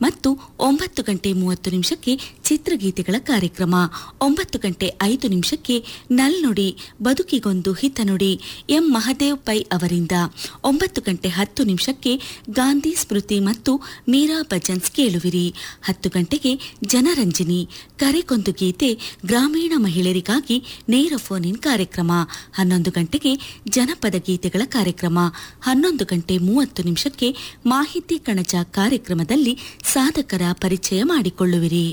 ಮತ್ತು ಒಂಬತ್ತು ಗಂಟೆ ಮೂವತ್ತು ನಿಮಿಷಕ್ಕೆ ಚಿತ್ರಗೀತೆಗಳ ಕಾರ್ಯಕ್ರಮ ಒಂಬತ್ತು ಗಂಟೆ ಐದು ನಿಮಿಷಕ್ಕೆ ನಲ್ನುಡಿ ಬದುಕಿಗೊಂದು ಹಿತನುಡಿ ಎಂ ಮಹದೇವ್ ಪೈ ಅವರಿಂದ ಒಂಬತ್ತು ಗಂಟೆ ಹತ್ತು ನಿಮಿಷಕ್ಕೆ ಗಾಂಧಿ ಸ್ಮೃತಿ ಮತ್ತು ಮೀರಾ ಭಜನ್ಸ್ ಕೇಳುವಿರಿ ಹತ್ತು ಗಂಟೆಗೆ ಜನರಂಜನಿ ಕರೆಗೊಂದು ಗೀತೆ ಗ್ರಾಮೀಣ ಮಹಿಳೆಯರಿಗಾಗಿ ನೇರ ಫೋನ್ ಇನ್ ಕಾರ್ಯಕ್ರಮ ಹನ್ನೊಂದು ಗಂಟೆಗೆ ಜನಪದ ಗೀತೆಗಳ ಕಾರ್ಯಕ್ರಮ ಹನ್ನೊಂದು ಗಂಟೆ ಮೂವತ್ತು ನಿಮಿಷಕ್ಕೆ ಮಾಹಿತಿ ಕಣಜ ಕಾರ್ಯಕ್ರಮದಲ್ಲಿ ಸಾಧಕರ ಪರಿಚಯ ಮಾಡಿಕೊಳ್ಳುವಿರಿ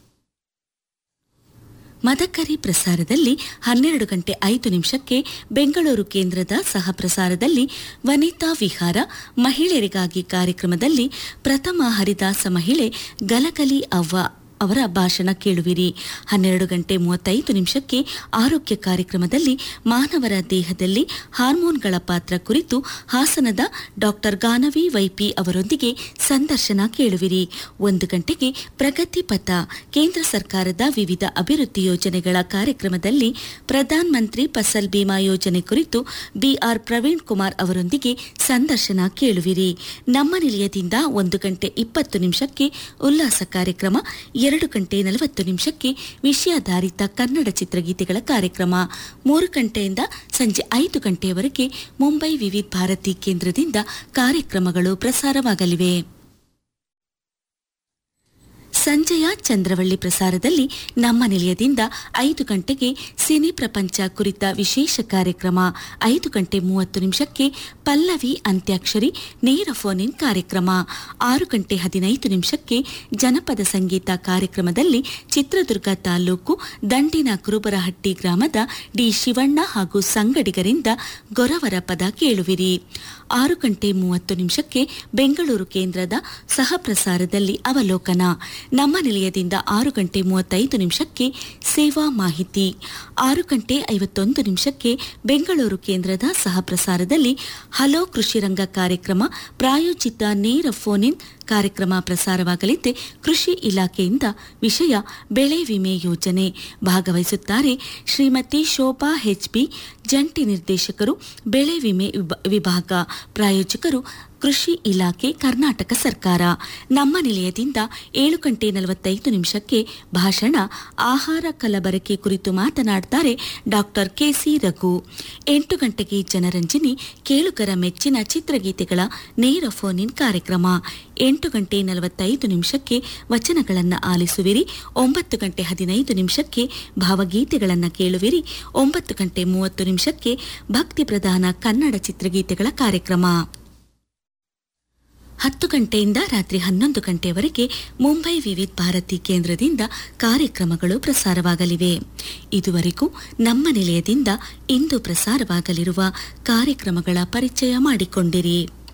ಮದಕರಿ ಪ್ರಸಾರದಲ್ಲಿ ಹನ್ನೆರಡು ಗಂಟೆ ಐದು ನಿಮಿಷಕ್ಕೆ ಬೆಂಗಳೂರು ಕೇಂದ್ರದ ಸಹ ಪ್ರಸಾರದಲ್ಲಿ ವನಿತಾ ವಿಹಾರ ಮಹಿಳೆಯರಿಗಾಗಿ ಕಾರ್ಯಕ್ರಮದಲ್ಲಿ ಪ್ರಥಮ ಹರಿದಾಸ ಮಹಿಳೆ ಗಲಗಲಿ ಅವ್ವ ಅವರ ಭಾಷಣ ಕೇಳುವಿರಿ ಹನ್ನೆರಡು ಗಂಟೆ ಮೂವತ್ತೈದು ನಿಮಿಷಕ್ಕೆ ಆರೋಗ್ಯ ಕಾರ್ಯಕ್ರಮದಲ್ಲಿ ಮಾನವರ ದೇಹದಲ್ಲಿ ಹಾರ್ಮೋನ್ಗಳ ಪಾತ್ರ ಕುರಿತು ಹಾಸನದ ಡಾಕ್ಟರ್ ಗಾನವಿ ವೈಪಿ ಅವರೊಂದಿಗೆ ಸಂದರ್ಶನ ಕೇಳುವಿರಿ ಒಂದು ಗಂಟೆಗೆ ಪ್ರಗತಿ ಪಥ ಕೇಂದ್ರ ಸರ್ಕಾರದ ವಿವಿಧ ಅಭಿವೃದ್ಧಿ ಯೋಜನೆಗಳ ಕಾರ್ಯಕ್ರಮದಲ್ಲಿ ಪ್ರಧಾನ ಮಂತ್ರಿ ಫಸಲ್ ಬಿಮಾ ಯೋಜನೆ ಕುರಿತು ಬಿಆರ್ ಪ್ರವೀಣ್ ಕುಮಾರ್ ಅವರೊಂದಿಗೆ ಸಂದರ್ಶನ ಕೇಳುವಿರಿ ನಮ್ಮ ನಿಲಯದಿಂದ ಒಂದು ಗಂಟೆ ಇಪ್ಪತ್ತು ನಿಮಿಷಕ್ಕೆ ಉಲ್ಲಾಸ ಕಾರ್ಯಕ್ರಮ ಎರಡು ಗಂಟೆ ನಲವತ್ತು ನಿಮಿಷಕ್ಕೆ ವಿಷಯಾಧಾರಿತ ಕನ್ನಡ ಚಿತ್ರಗೀತೆಗಳ ಕಾರ್ಯಕ್ರಮ ಮೂರು ಗಂಟೆಯಿಂದ ಸಂಜೆ ಐದು ಗಂಟೆಯವರೆಗೆ ಮುಂಬೈ ವಿವಿಧ ಭಾರತಿ ಕೇಂದ್ರದಿಂದ ಕಾರ್ಯಕ್ರಮಗಳು ಪ್ರಸಾರವಾಗಲಿವೆ ಸಂಜೆಯ ಚಂದ್ರವಳ್ಳಿ ಪ್ರಸಾರದಲ್ಲಿ ನಮ್ಮ ನಿಲಯದಿಂದ ಐದು ಗಂಟೆಗೆ ಸಿನಿ ಪ್ರಪಂಚ ಕುರಿತ ವಿಶೇಷ ಕಾರ್ಯಕ್ರಮ ಐದು ಗಂಟೆ ಮೂವತ್ತು ನಿಮಿಷಕ್ಕೆ ಪಲ್ಲವಿ ಅಂತ್ಯಾಕ್ಷರಿ ನೇರ ಫೋನ್ ಇನ್ ಕಾರ್ಯಕ್ರಮ ಆರು ಗಂಟೆ ಹದಿನೈದು ನಿಮಿಷಕ್ಕೆ ಜನಪದ ಸಂಗೀತ ಕಾರ್ಯಕ್ರಮದಲ್ಲಿ ಚಿತ್ರದುರ್ಗ ತಾಲೂಕು ದಂಡಿನ ಕುರುಬರಹಟ್ಟಿ ಗ್ರಾಮದ ಡಿ ಶಿವಣ್ಣ ಹಾಗೂ ಸಂಗಡಿಗರಿಂದ ಗೊರವರ ಪದ ಕೇಳುವಿರಿ ಆರು ಗಂಟೆ ಮೂವತ್ತು ನಿಮಿಷಕ್ಕೆ ಬೆಂಗಳೂರು ಕೇಂದ್ರದ ಸಹ ಪ್ರಸಾರದಲ್ಲಿ ಅವಲೋಕನ ನಮ್ಮ ನಿಲಯದಿಂದ ಆರು ಗಂಟೆ ಮೂವತ್ತೈದು ನಿಮಿಷಕ್ಕೆ ಸೇವಾ ಮಾಹಿತಿ ಆರು ಗಂಟೆ ಐವತ್ತೊಂದು ನಿಮಿಷಕ್ಕೆ ಬೆಂಗಳೂರು ಕೇಂದ್ರದ ಸಹ ಪ್ರಸಾರದಲ್ಲಿ ಹಲೋ ಕೃಷಿ ರಂಗ ಕಾರ್ಯಕ್ರಮ ಪ್ರಾಯೋಜಿತ ನೇರ ಫೋನ್ ಇನ್ ಕಾರ್ಯಕ್ರಮ ಪ್ರಸಾರವಾಗಲಿದ್ದೆ ಕೃಷಿ ಇಲಾಖೆಯಿಂದ ವಿಷಯ ಬೆಳೆ ವಿಮೆ ಯೋಜನೆ ಭಾಗವಹಿಸುತ್ತಾರೆ ಶ್ರೀಮತಿ ಶೋಭಾ ಹೆಚ್ಬಿ ಜಂಟಿ ನಿರ್ದೇಶಕರು ಬೆಳೆ ವಿಮೆ ವಿಭ- ವಿಭಾಗ ಪ್ರಾಯೋಜಕರು ಕೃಷಿ ಇಲಾಖೆ ಕರ್ನಾಟಕ ಸರ್ಕಾರ ನಮ್ಮ ನಿಲಯದಿಂದ ಏಳು ಗಂಟೆ ನಲವತ್ತೈದು ನಿಮಿಷಕ್ಕೆ ಭಾಷಣ ಆಹಾರ ಕಲಬರಕೆ ಕುರಿತು ಮಾತನಾಡ್ತಾರೆ ಡಾಕ್ಟರ್ ಕೆಸಿ ರಘು ಎಂಟು ಗಂಟೆಗೆ ಜನರಂಜನಿ ಕೇಳುಗರ ಮೆಚ್ಚಿನ ಚಿತ್ರಗೀತೆಗಳ ನೇರ ಫೋನ್ ಇನ್ ಕಾರ್ಯಕ್ರಮ ಎಂಟು ಗಂಟೆ ನಲವತ್ತೈದು ನಿಮಿಷಕ್ಕೆ ವಚನಗಳನ್ನು ಆಲಿಸುವಿರಿ ಒಂಬತ್ತು ಗಂಟೆ ಹದಿನೈದು ನಿಮಿಷಕ್ಕೆ ಭಾವಗೀತೆಗಳನ್ನು ಕೇಳುವಿರಿ ಒಂಬತ್ತು ಗಂಟೆ ಮೂವತ್ತು ನಿಮಿಷಕ್ಕೆ ಭಕ್ತಿ ಪ್ರಧಾನ ಕನ್ನಡ ಚಿತ್ರಗೀತೆಗಳ ಕಾರ್ಯಕ್ರಮ ಹತ್ತು ಗಂಟೆಯಿಂದ ರಾತ್ರಿ ಹನ್ನೊಂದು ಗಂಟೆಯವರೆಗೆ ಮುಂಬೈ ವಿವಿಧ ಭಾರತಿ ಕೇಂದ್ರದಿಂದ ಕಾರ್ಯಕ್ರಮಗಳು ಪ್ರಸಾರವಾಗಲಿವೆ ಇದುವರೆಗೂ ನಮ್ಮ ನಿಲಯದಿಂದ ಇಂದು ಪ್ರಸಾರವಾಗಲಿರುವ ಕಾರ್ಯಕ್ರಮಗಳ ಪರಿಚಯ ಮಾಡಿಕೊಂಡಿರಿ